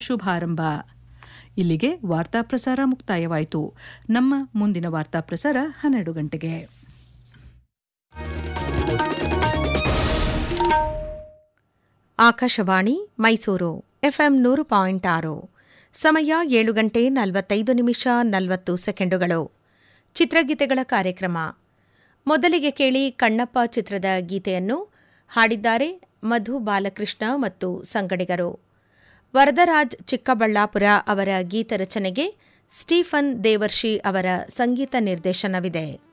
ಶುಭಾರಂಭ ಇಲ್ಲಿಗೆ ವಾರ್ತಾ ಪ್ರಸಾರ ಮುಕ್ತಾಯವಾಯಿತು ನಮ್ಮ ಮುಂದಿನ ವಾರ್ತಾ ಪ್ರಸಾರ ಹನ್ನೆರಡು ಗಂಟೆಗೆ ಆಕಾಶವಾಣಿ ಮೈಸೂರು ಎಫ್ಎಂ ನೂರು ಪಾಯಿಂಟ್ ಆರು ಸಮಯ ಏಳು ಗಂಟೆ ನಲವತ್ತೈದು ನಿಮಿಷ ನಲವತ್ತು ಸೆಕೆಂಡುಗಳು ಚಿತ್ರಗೀತೆಗಳ ಕಾರ್ಯಕ್ರಮ ಮೊದಲಿಗೆ ಕೇಳಿ ಕಣ್ಣಪ್ಪ ಚಿತ್ರದ ಗೀತೆಯನ್ನು ಹಾಡಿದ್ದಾರೆ ಮಧು ಬಾಲಕೃಷ್ಣ ಮತ್ತು ಸಂಗಡಿಗರು ವರದರಾಜ್ ಚಿಕ್ಕಬಳ್ಳಾಪುರ ಅವರ ಗೀತ ರಚನೆಗೆ ಸ್ಟೀಫನ್ ದೇವರ್ಷಿ ಅವರ ಸಂಗೀತ ನಿರ್ದೇಶನವಿದೆ